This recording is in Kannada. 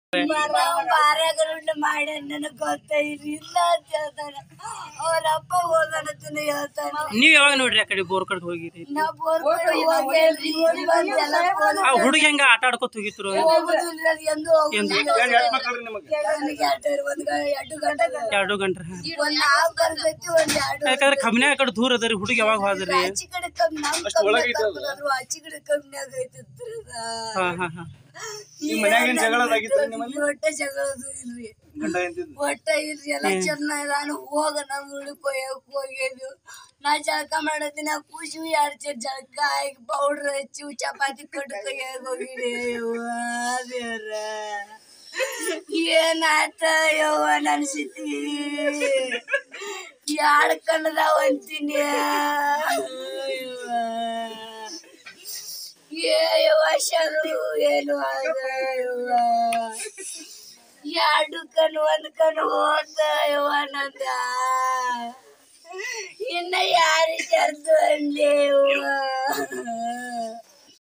ಬಾರಗರುಂಡ ಮಾಡಿ ನನಗ್ ಗೊತ್ತೈರಿ ಇಲ್ಲ ಅಂತ ಹೇಳ್ತಾನೆ ಅವ್ರ ಅಪ್ಪ ಹೋಗಣತನ ಹೇಳ್ತಾನೆ ನೀವ್ ಯಾವಾಗ ನೋಡ್ರಿ ಆ ಕಡೆ ಬೋರ್ ಕಡೆ ಹೋಗಿರಿ ನಾ ಬೋರ್ ಕಡೆ ಹೋಗೇನ್ರಿ ಇಲ್ಲಿ ಬಂದ್ ಎಲ್ಲ ಫೋನ್ ಆ ಹುಡುಗ ಹೆಂಗ ಆಟ ಆಡ್ಕೊತ ಹೋಗಿತ್ರು ಹೋಗುದಿಲ್ಲ ಅದು ಎಂದು ಹೋಗುದಿಲ್ಲ ನನಗೆ ಎರಡು ಒಂದ್ ಗ- ಎರಡು ಗಂಟೆ ಎರಡು ಗಂಟೆ ಒಂದ್ ನಾಲ್ಕು ಬರ್ತೈತಿ ಒಂದ್ ಎರಡು ಯಾಕಂದ್ರೆ ಕಬ್ನ್ಯಾಗ ಆ ಕಡೆ ದೂರ ಅದರಿ ಹುಡುಗ ಯಾವಾಗ ಹೋದ್ರಿ ಆಚೆ ಕಡೆ ಕಮ್ಮಿ ನಮ್ ಕಮ್ಮಿ ತಗೊಂಡ್ರು ಆಚೆ ಕಡೆ ಕಮ್ಮಿಯಾಗ ಐತಿತ್ರಿ ಅದ. ಹಾ ಹಾ ಹಾ ಮನ್ಯಾಗೇನ್ ಜಗಳದಾಗಿತ್ರಿ ನಿಮ್ಮಲ್ಲಿ? ಹೊಟ್ಟೆ ಜಗಳದು ಇಲ್ರಿ ಗಂಡ ಹೆಂಡ್ತಿದ್? ಹೊಟ್ಟೆ ಇಲ್ರಿ ಎಲ್ಲ ಚೆನ್ನಾಗಿ ನಾನು ಹೋಗ ನಮ್ ಹುಡುಕ್ ಕೊಯ್ಯಕ್ ಹೋಗಿದ್ವು ನಾ ಜಳಕ ಮಾಡತ್ತಿನ ಖುಷಿ ಆಡ್ತೀನಿ ಜಳಕ ಆಗಿ ಪೌಡ್ರ್ ಹಚ್ಚಿ ಚಪಾತಿ ಕೊಟ್ಟು ಕೈಯಾಗ ಹೋಗಿರಿ ದೇವ್ರ ಏನಾತ ಯವ್ವ ನನ್ ಸ್ಥಿತಿ ಯಾಡ್ ಕಣ್ಣದಾವ ಅಂತೀನಿ ಯವ್ವ ಶರು ಏನು ಆಗ ಯವ್ವ ಎರಡು ಕಣ್ಣು ಒಂದ್ ಕಣ್ಣು ಹೋದ ಯವ್ವ ನಂದ ಇನ್ನ ಯಾರಿಗೆ ಅರ್ಧ